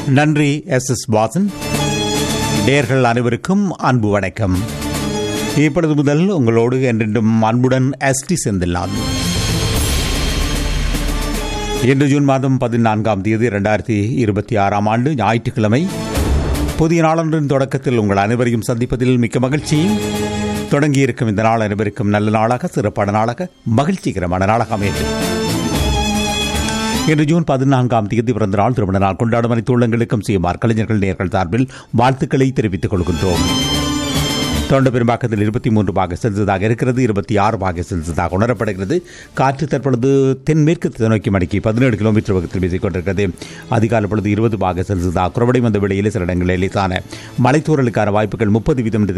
நன்றி S S Vasan நேர்கள் அனைவருக்கும் அன்பு வணக்கம் இப்பொழுது முதல் உங்களோடு என்றென்றும் அன்புடன் எஸ்டி செந்தில்லான் இன்று ஜூன் மாதம் பதினான்காம் தேதி இரண்டாயிரத்தி இருபத்தி ஆறாம் ஆண்டு ஞாயிற்றுக்கிழமை புதிய நாளொன்றின் தொடக்கத்தில் உங்கள் அனைவரையும் சந்திப்பதில் மிக்க மகிழ்ச்சி தொடங்கியிருக்கும் இந்த நாள் அனைவருக்கும் நல்ல நாளாக சிறப்பான நாளாக மகிழ்ச்சிகரமான நாளாக அமையட்டும் இன்று ஜூன் பதினான்காம் தேதி பிறந்த நாள் திருமண நாள் கொண்டாடும் அனைத்து உள்ளங்களுக்கும் செய்யுமாறு கலைஞர்கள் நேர்கள் சார்பில் வாழ்த்துக்களை தெரிவித்துக் கொள்கின்றோம் தொண்ட பெரும்பாக்கத்தில் இருபத்தி மூன்று பாக செல்சியஸாக இருக்கிறது இருபத்தி ஆறு பாக செல்சியஸாக உணரப்படுகிறது காற்று தற்பொழுது தென்மேற்கு நோக்கி மணிக்கு பதினேழு கிலோமீட்டர் வேகத்தில் வீசிக் கொண்டிருக்கிறது அதிகாலை பொழுது இருபது பாக செல்சியஸாக குறைவடை வந்த வெளியில் சில இடங்களில் லேசான மலைத்தூரலுக்கான வாய்ப்புகள் முப்பது வீதம் என்று